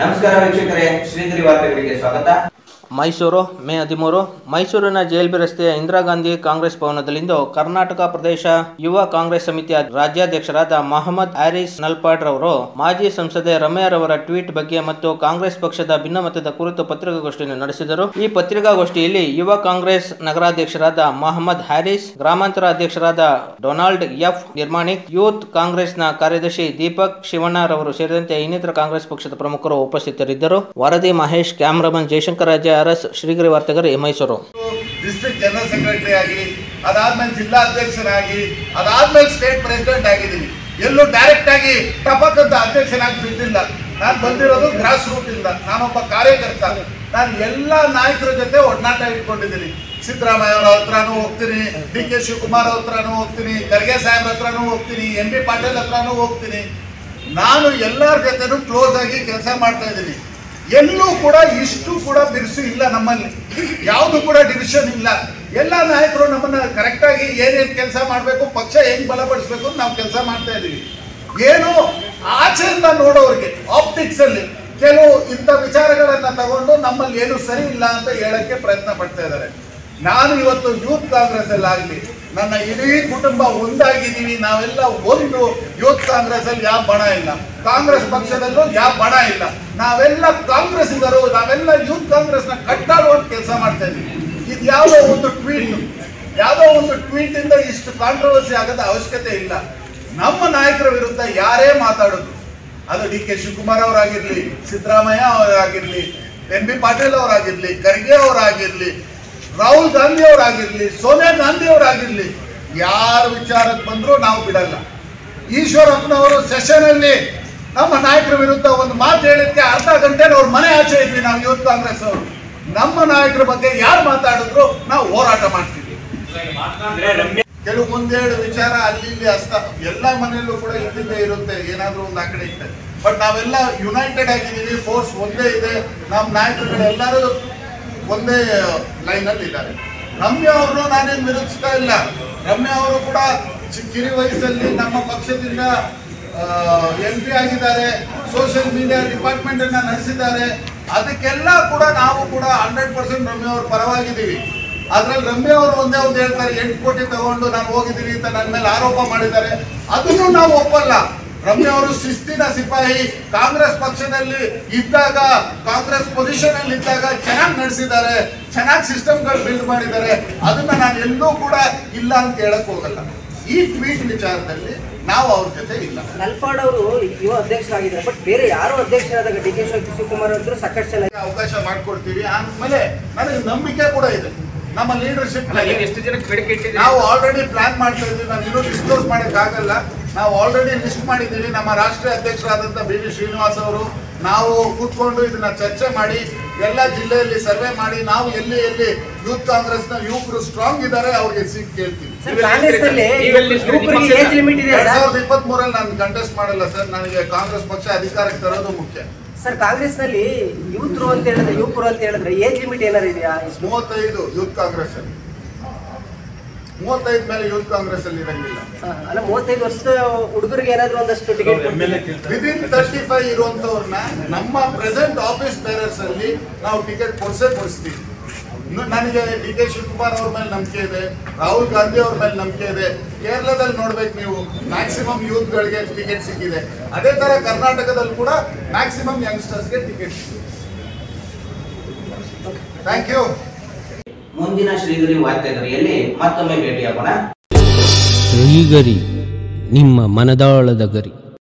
ನಮಸ್ಕಾರ ವೀಕ್ಷಕರೇ ಶ್ರೀಗಿರಿ ವಾರ್ತೆಗಳಿಗೆ ಸ್ವಾಗತ ಮೈಸೂರು ಮೇ ಹದಿಮೂರು ಮೈಸೂರಿನ ಜೆಎಲ್ಬಿ ರಸ್ತೆಯ ಇಂದಿರಾ ಗಾಂಧಿ ಕಾಂಗ್ರೆಸ್ ಭವನದಲ್ಲಿಂದು ಕರ್ನಾಟಕ ಪ್ರದೇಶ ಯುವ ಕಾಂಗ್ರೆಸ್ ಸಮಿತಿಯ ರಾಜ್ಯಾಧ್ಯಕ್ಷರಾದ ಮಹಮ್ಮದ್ ಹ್ಯಾರಿಸ್ ನಲ್ಪಾಡ್ ರವರು ಮಾಜಿ ಸಂಸದೆ ರಮ್ಯಾರವರ ಟ್ವೀಟ್ ಬಗ್ಗೆ ಮತ್ತು ಕಾಂಗ್ರೆಸ್ ಪಕ್ಷದ ಭಿನ್ನಮತದ ಕುರಿತು ಪತ್ರಿಕಾಗೋಷ್ಠಿಯನ್ನು ನಡೆಸಿದರು ಈ ಪತ್ರಿಕಾಗೋಷ್ಠಿಯಲ್ಲಿ ಯುವ ಕಾಂಗ್ರೆಸ್ ನಗರಾಧ್ಯಕ್ಷರಾದ ಮಹಮ್ಮದ್ ಹ್ಯಾರಿಸ್ ಗ್ರಾಮಾಂತರ ಅಧ್ಯಕ್ಷರಾದ ಡೊನಾಲ್ಡ್ ಎಫ್ ನಿರ್ಮಾಣಿಕ್ ಯೂತ್ ಕಾಂಗ್ರೆಸ್ನ ಕಾರ್ಯದರ್ಶಿ ದೀಪಕ್ ಶಿವಣ್ಣರವರು ಸೇರಿದಂತೆ ಇನ್ನಿತರ ಕಾಂಗ್ರೆಸ್ ಪಕ್ಷದ ಪ್ರಮುಖರು ಉಪಸ್ಥಿತರಿದ್ದರು ವರದಿ Mahesh cameraman Jayashankar Raja Aras Shrigiri Vartegari Mysuru district general secretary ಆಗಿ ಅದಾದ್ಮೇಲೆ ಜಿಲ್ಲಾಧ್ಯಕ್ಷರಾಗಿ ಅದಾದ್ಮೇಲೆ ಸ್ಟೇಟ್ ಪ್ರೆಸಿಡೆಂಟ್ ಆಗಿದ್ದೀನಿ ಎಲ್ಲೂ ಡೈರೆಕ್ಟ್ ಆಗಿ ಟಪಕ್ ಅಂತ ಅಧ್ಯಕ್ಷನಾಗಿ ಬಿದ್ದಿಲ್ಲ ನಾನು ಬಂದಿರೋದು ಗ್ರಾಸ್ ರೂಟ್ ಇಂದ ನಾನೊಬ್ಬ ಕಾರ್ಯಕರ್ತ ನಾನು ಎಲ್ಲ ನಾಯಕರ ಜೊತೆ ಒಡನಾಟ ಇಟ್ಕೊಂಡಿದ್ದೀನಿ ಸಿದ್ದರಾಮಯ್ಯ ಅವ್ರ ಹತ್ರನೂ ಹೋಗ್ತೀನಿ ಡಿ ಕೆ ಶಿವಕುಮಾರ್ ಅವ್ರ ಹತ್ರನೂ ಹೋಗ್ತೀನಿ ಖರ್ಗೆ ಸಾಹೇಬ್ರ ಹತ್ರನೂ ಹೋಗ್ತೀನಿ ಎಂ ಬಿ ಪಾಟೀಲ್ ಹತ್ರನೂ ಹೋಗ್ತೀನಿ ನಾನು ಎಲ್ಲರ ಜೊತೆನೂ ಕ್ಲೋಸ್ ಆಗಿ ಕೆಲಸ ಮಾಡ್ತಾ ಇದ್ದೀನಿ ಎಲ್ಲೂ ಕೂಡ ಇಷ್ಟು ಕೂಡ ಬಿರುಸು ಇಲ್ಲ ನಮ್ಮಲ್ಲಿ ಯಾವುದು ಕೂಡ ಡಿವಿಷನ್ ಇಲ್ಲ ಎಲ್ಲ ನಾಯಕರು ನಮ್ಮನ್ನ ಕರೆಕ್ಟಾಗಿ ಏನೇನು ಕೆಲಸ ಮಾಡಬೇಕು ಪಕ್ಷ ಹೆಂಗ್ ಬಲಪಡಿಸ್ಬೇಕು ಅಂತ ನಾವು ಕೆಲಸ ಮಾಡ್ತಾ ಇದೀವಿ ಏನು ಆಚೆಯಿಂದ ನೋಡೋರಿಗೆ ಆಪ್ಟಿಕ್ಸ್ ಅಲ್ಲಿ ಕೆಲವು ಇಂಥ ವಿಚಾರಗಳನ್ನ ತಗೊಂಡು ನಮ್ಮಲ್ಲಿ ಏನು ಸರಿ ಇಲ್ಲ ಅಂತ ಹೇಳಕ್ಕೆ ಪ್ರಯತ್ನ ಪಡ್ತಾ ಇದ್ದಾರೆ ನಾನು ಇವತ್ತು ಯೂತ್ ಕಾಂಗ್ರೆಸ್ ಅಲ್ಲಿ ಆಗ್ಲಿ ನನ್ನ ಇಡೀ ಕುಟುಂಬ ಒಂದಾಗಿದ್ದೀವಿ ನಾವೆಲ್ಲ ಒಂದು ಯೂತ್ ಕಾಂಗ್ರೆಸ್ ಅಲ್ಲಿ ಯಾವ ಬಣ ಇಲ್ಲ ಕಾಂಗ್ರೆಸ್ ಪಕ್ಷದಲ್ಲೂ ಯಾವ ಬಣ ಇಲ್ಲ ನಾವೆಲ್ಲ ಕಾಂಗ್ರೆಸ್ಸಿಗರು ನಾವೆಲ್ಲ ಯೂತ್ ಕಾಂಗ್ರೆಸ್ ನ ಕಟ್ಟಾಡುವಂತ ಕೆಲಸ ಮಾಡ್ತಾ ಇದೀವಿ ಇದು ಯಾವುದೋ ಒಂದು ಟ್ವೀಟ್ ಯಾವುದೋ ಒಂದು ಟ್ವೀಟ್ ಇಂದ ಇಷ್ಟು ಕಾಂಟ್ರವರ್ಸಿ ಆಗದ ಅವಶ್ಯಕತೆ ಇಲ್ಲ ನಮ್ಮ ನಾಯಕರ ವಿರುದ್ಧ ಯಾರೇ ಮಾತಾಡೋದು ಅದು ಡಿ ಕೆ ಶಿವಕುಮಾರ್ ಅವರಾಗಿರ್ಲಿ ಸಿದ್ದರಾಮಯ್ಯ ಅವರಾಗಿರ್ಲಿ ಎನ್ ಬಿ ಪಾಟೀಲ್ ಅವರಾಗಿರ್ಲಿ ಖರ್ಗೆ ಅವರಾಗಿರ್ಲಿ ರಾಹುಲ್ ಗಾಂಧಿ ಅವರಾಗಿರ್ಲಿ ಸೋನಿಯಾ ಗಾಂಧಿ ಅವರಾಗಿರ್ಲಿ ಯಾರ ವಿಚಾರಕ್ಕೆ ಬಂದರೂ ನಾವು ಬಿಡಲ್ಲ ಈಶ್ವರಪ್ಪನವರು ಸೆಷನ್ ಅಲ್ಲಿ ನಮ್ಮ ನಾಯಕರ ವಿರುದ್ಧ ಒಂದು ಮಾತು ಹೇಳಿದ್ಕೆ ಅರ್ಧ ಗಂಟೆ ಅವ್ರ ಮನೆ ಆಚೆ ಇದ್ವಿ ನಾವು ಯೂತ್ ಕಾಂಗ್ರೆಸ್ ಅವರು ನಮ್ಮ ನಾಯಕರ ಬಗ್ಗೆ ಯಾರು ಮಾತಾಡಿದ್ರು ನಾವು ಹೋರಾಟ ಮಾಡ್ತೀವಿ ಕೆಲವು ಮುಂದೆರಡು ವಿಚಾರ ಅಲ್ಲಿ ಇಲ್ಲಿ ಅಸ್ತ ಎಲ್ಲ ಮನೆಯಲ್ಲೂ ಕೂಡ ಇದ್ದಿದ್ದೇ ಇರುತ್ತೆ ಏನಾದ್ರೂ ಒಂದು ಆ ಕಡೆ ಇರುತ್ತೆ ಬಟ್ ನಾವೆಲ್ಲ ಯುನೈಟೆಡ್ ಆಗಿದ್ದೀವಿ ಫೋರ್ಸ್ ಒಂದೇ ಇದೆ ನಮ್ಮ ನಾಯಕರುಗಳೆಲ್ಲರೂ ಒಂದೇ ಲೈನ್ ಅಲ್ಲಿ ಇದ್ದಾರೆ ರಮ್ಯಾ ಅವರು ನಾನೇನು ವಿರೋಧಿಸ್ತಾ ಇಲ್ಲ ರಮ್ಯಾ ಅವರು ಕೂಡ ಚಿ- ಕಿರಿ ವಯಸ್ಸಲ್ಲಿ ನಮ್ಮ ಪಕ್ಷದಿಂದ ಎಂ ಪಿ ಆಗಿದ್ದಾರೆ ಸೋಷಿಯಲ್ ಮೀಡಿಯಾ ಡಿಪಾರ್ಟ್ಮೆಂಟ್ ಅನ್ನ ನಡೆಸಿದ್ದಾರೆ ಅದಕ್ಕೆಲ್ಲ ಕೂಡ ನಾವು ಕೂಡ ಹಂಡ್ರೆಡ್ ಪರ್ಸೆಂಟ್ ರಮ್ಯಾ ಅವ್ರ ಪರವಾಗಿದ್ದೀವಿ ಅದ್ರಲ್ಲಿ ರಮ್ಯಾ ಅವರು ಒಂದೇ ಒಂದು ಹೇಳ್ತಾರೆ ಎಂಟು ಕೋಟಿ ತಗೊಂಡು ನಾನು ಹೋಗಿದ್ದೀನಿ ಅಂತ ನನ್ನ ಮೇಲೆ ಆರೋಪ ಮಾಡಿದ್ದಾರೆ ಅದನ್ನು ನಾವು ಒಪ್ಪಲ್ಲ ರಮ್ಯಾ ಅವರು ಶಿಸ್ತಿನ ಸಿಪಾಯಿ ಕಾಂಗ್ರೆಸ್ ಪಕ್ಷದಲ್ಲಿ ಇದ್ದಾಗ ಕಾಂಗ್ರೆಸ್ ಪೊಸಿಷನ್ ಅಲ್ಲಿ ಇದ್ದಾಗ ಚೆನ್ನಾಗಿ ನಡೆಸಿದ್ದಾರೆ ಚೆನ್ನಾಗಿ ಸಿಸ್ಟಮ್ಗಳು ಬಿಲ್ಡ್ ಮಾಡಿದ್ದಾರೆ ಅದನ್ನ ನಾನು ಎಲ್ಲೂ ಕೂಡ ಇಲ್ಲ ಅಂತ ಹೇಳಕ್ ಹೋಗಲ್ಲ ಈ ಟ್ವೀಟ್ ವಿಚಾರದಲ್ಲಿ ನಾವು ಅವ್ರ ಜೊತೆ ಇಲ್ಲ ನಲ್ಪಾಡ್ ಅವರು ಯುವ ಅಧ್ಯಕ್ಷರಾಗಿದ್ದಾರೆ ಬಟ್ ಬೇರೆ ಯಾರು ಅಧ್ಯಕ್ಷರಾದಾಗ ಡಿ ಕೆ ಶಿವಕುಮಾರ್ ಅವರು ಸಾಕಷ್ಟು ಜನ ಅವಕಾಶ ಮಾಡ್ಕೊಡ್ತೀವಿ ಆಮೇಲೆ ನನಗೆ ನಂಬಿಕೆ ಕೂಡ ಇದೆ ನಮ್ಮ ಲೀಡರ್ಶಿಪ್ ಎಷ್ಟು ಜನಕ್ಕೆ ಬೇಡಿಕೆ ಇಟ್ಟಿದ್ದೀರಿ ನಾವು ಆಲ್ರೆಡಿ ಪ್ಲಾನ್ ಮಾಡ್ತಾ ಇದ್ದೀವಿ ನಾನು ಇನ್ನೂ ಡಿಸ್ಕ್ಲೋಸ್ ಆಗಲ್ಲ ನಾವು ಆಲ್ರೆಡಿ ಲಿಸ್ಟ್ ಮಾಡಿದ್ದೀವಿ ನಮ್ಮ ರಾಷ್ಟ್ರೀಯ ಅಧ್ಯಕ್ಷರಾದಂಥ ಬಿ ವಿ ಶ್ರೀನಿವಾಸ್ ಅವರು ನಾವು ಕೂತ್ಕೊಂಡು ಇದನ್ನ ಚರ್ಚೆ ಮಾಡಿ ಎಲ್ಲ ಜಿಲ್ಲೆಯಲ್ಲಿ ಸರ್ವೆ ಮಾಡಿ ನಾವು ಎಲ್ಲಿ ಎಲ್ಲಿ ಯೂತ್ ಕಾಂಗ್ರೆಸ್ನ ಯುವಕರು ಸ್ಟ್ರಾಂಗ್ ಇದ್ದಾರೆ ಅವ್ರಿಗೆ ಸೀಟ್ ಕೇಳ್ತೀವಿ ಸರ್ ಕಾಂಗ್ರೆಸ್ ಅಲ್ಲಿ ನೀವೆಲ್ಲಿ ಯುವಕರಿಗೆ ಏಜ್ ಲಿಮಿಟ್ ಇದೆ ಎರಡ್ ಸರ್ ಸಾವಿರದ ಇಪ್ಪತ್ತ್ ಮೂರಲ್ಲಿ ನಾನು ಕಂಟೆಸ್ಟ್ ಮಾಡಲ್ಲ ಸರ್ ನನಗೆ ಕಾಂಗ್ರೆಸ್ ಪಕ್ಷ ಅಧಿಕಾರಕ್ಕೆ ತರೋದು ಮುಖ್ಯ ಸರ್ ಕಾಂಗ್ರೆಸ್ ನಲ್ಲಿ ಯೂತ್ರು ಅಂತ ಹೇಳಿದ್ರೆ ಯುವಕರು ಅಂತ ಹೇಳಿದ್ರೆ ಏಜ್ ಲಿಮಿಟ್ ಏನಾರು ಇದೆಯಾ ಮೂವತ್ತೈದು ಯೂತ್ ಕಾಂಗ್ರೆಸ್ ಅಲ್ಲಿ ಮೂವತ್ತೈದು ಮೇಲೆ ಯೂತ್ ಕಾಂಗ್ರೆಸ್ ಅಲ್ಲಿ ಇರಂಗಿಲ್ಲ ಹಾ, ಅಲ್ಲ ಮೂವತ್ತೈದು ವರ್ಷದ ಹುಡುಗರಿಗೆ ಏನಾದ್ರು ಒಂದಷ್ಟು ಟಿಕೆಟ್ ವಿದಿನ್ ತರ್ಟಿ ಫೈವ್ ಇರುವಂತವ್ರನ್ನ ನಮ್ಮ ಪ್ರೆಸೆಂಟ್ ಆಫೀಸ್ ಬೇರರ್ಸ್ ಅಲ್ಲಿ ನಾವು ಟಿಕೆಟ್ ಕೊಡ್ಸೇ ಕೊಡಿಸ್ತೀವಿ ಇನ್ನು ನನಗೆ ಡಿ ಕೆ ಶಿವಕುಮಾರ್ ಅವ್ರ ಮೇಲೆ ನಂಬಿಕೆ ಇದೆ ರಾಹುಲ್ ಗಾಂಧಿ ಅವ್ರ ಮೇಲೆ ನಂಬಿಕೆ ಇದೆ ಕೇರಳದಲ್ಲಿ ನೋಡ್ಬೇಕು ನೀವು ಮ್ಯಾಕ್ಸಿಮಮ್ ಯೂತ್ಗಳಿಗೆ ಟಿಕೆಟ್ ಸಿಕ್ಕಿದೆ ಅದೇ ತರ ಕರ್ನಾಟಕದಲ್ಲಿ ಕೂಡ ಮ್ಯಾಕ್ಸಿಮಮ್ ಯಂಗ್ಸ್ಟರ್ಸ್ಗೆ ಟಿಕೆಟ್ ಸಿಕ್ಕಿದೆ ಥ್ಯಾಂಕ್ ಯು ಮುಂದಿನ ಶ್ರೀಗಿರಿ ವಾರ್ತೆಗರಿಯಲ್ಲಿ ಮತ್ತೊಮ್ಮೆ ಭೇಟಿಯಾಗೋಣ ಶ್ರೀಗರಿ ನಿಮ್ಮ ಮನದಾಳದ ಗರಿ